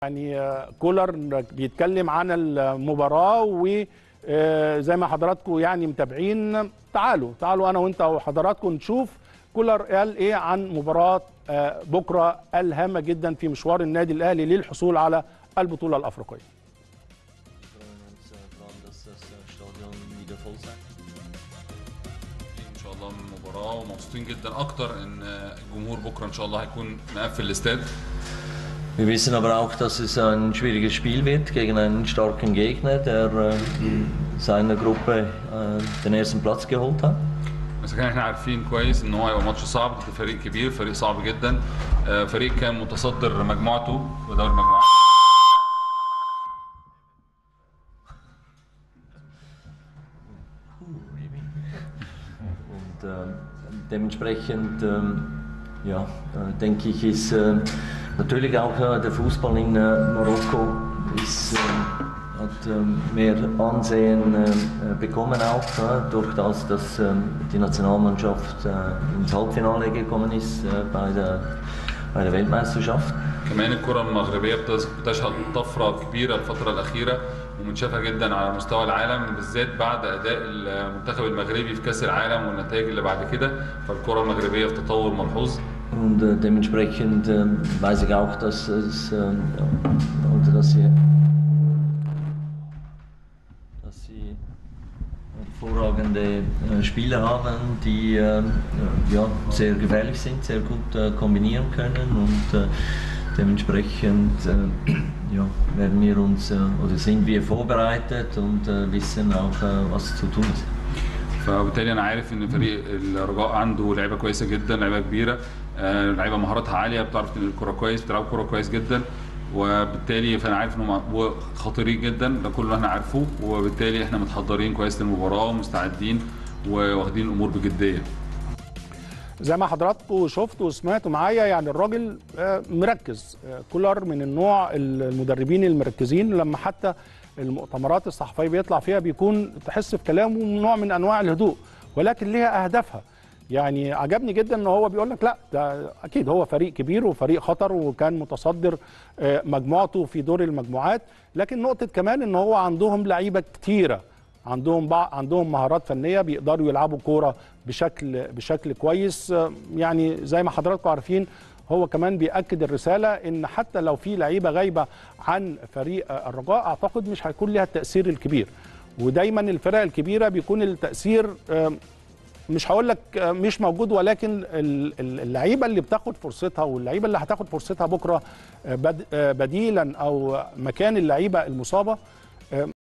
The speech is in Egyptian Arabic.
يعني آه، كولر بيتكلم عن المباراة وزي ما حضراتكم يعني متابعين تعالوا تعالوا أنا وأنت وحضراتكم نشوف كولر قال إيه عن مباراة آه، بكرة الهامة جدا في مشوار النادي الأهلي للحصول على البطولة الأفريقية freuen uns äh, daran, dass das äh, Stadion wieder voll sein ان شاء الله من المباراه ومبسوطين جدا اكتر ان الجمهور بكره ان شاء الله هيكون مقفل الاستاد Wir wissen aber auch, dass es ein schwieriges Spiel wird gegen einen starken Gegner, der äh, in seiner Gruppe äh, den ersten Platz geholt hat. بس كان احنا عارفين كويس ان هو هيبقى ماتش صعب ضد فريق كبير فريق صعب جدا آه، فريق كان متصدر مجموعته ودوري المجموعات Und ähm, dementsprechend ähm, ja, äh, denke ich, ist äh, natürlich auch äh, der Fußball in äh, Marokko ist, ähm, hat ähm, mehr Ansehen ähm, äh, bekommen auch, äh, durch das, dass ähm, die Nationalmannschaft äh, ins Halbfinale gekommen ist äh, bei, der, bei der Weltmeisterschaft. كمان الكره المغربيه بتز- بتشهد طفره كبيره الفتره الاخيره ومنشافه جدا على مستوى العالم بالذات بعد اداء المنتخب المغربي في كاس العالم والنتائج اللي بعد كده فالكره المغربيه في تطور ملحوظ Und äh, dementsprechend äh, weiß ich auch, dass, es, äh, oder dass sie, dass sie hervorragende äh, Spieler haben, die äh, ja, sehr gefährlich sind, sehr gut äh, kombinieren können und äh, dementsprechend äh, ja, werden wir uns äh, oder sind wir vorbereitet und äh, wissen auch, äh, was zu tun ist. فبالتالي انا عارف ان فريق الرجاء عنده لعيبه كويسه جدا لعيبه كبيره آه، لعيبه مهاراتها عاليه بتعرف تنقل الكره كويس بتلعب كره كويس جدا وبالتالي فانا عارف انهم خطيرين جدا ده كله احنا عارفه وبالتالي احنا متحضرين كويس للمباراه ومستعدين وواخدين الامور بجديه زي ما حضراتكم شفتوا وسمعتوا معايا يعني الراجل آه، مركز آه، كولر من النوع المدربين المركزين لما حتى المؤتمرات الصحفيه بيطلع فيها بيكون تحس في كلامه نوع من انواع الهدوء ولكن ليها اهدافها يعني عجبني جدا ان هو بيقول لك لا ده اكيد هو فريق كبير وفريق خطر وكان متصدر آه، مجموعته في دور المجموعات لكن نقطه كمان ان هو عندهم لعيبه كتيره عندهم بع... عندهم مهارات فنيه بيقدروا يلعبوا كوره بشكل بشكل كويس آه، يعني زي ما حضراتكم عارفين هو كمان بيأكد الرساله ان حتى لو في لعيبه غايبه عن فريق آه، الرجاء اعتقد مش هيكون ليها التأثير الكبير ودايما الفرق الكبيره بيكون التأثير آه، مش هقول لك آه، مش موجود ولكن ال- ال- اللعيبه اللي بتاخد فرصتها واللعيبه اللي هتاخد فرصتها بكره آه، بد- آه، بديلا او مكان اللعيبه المصابه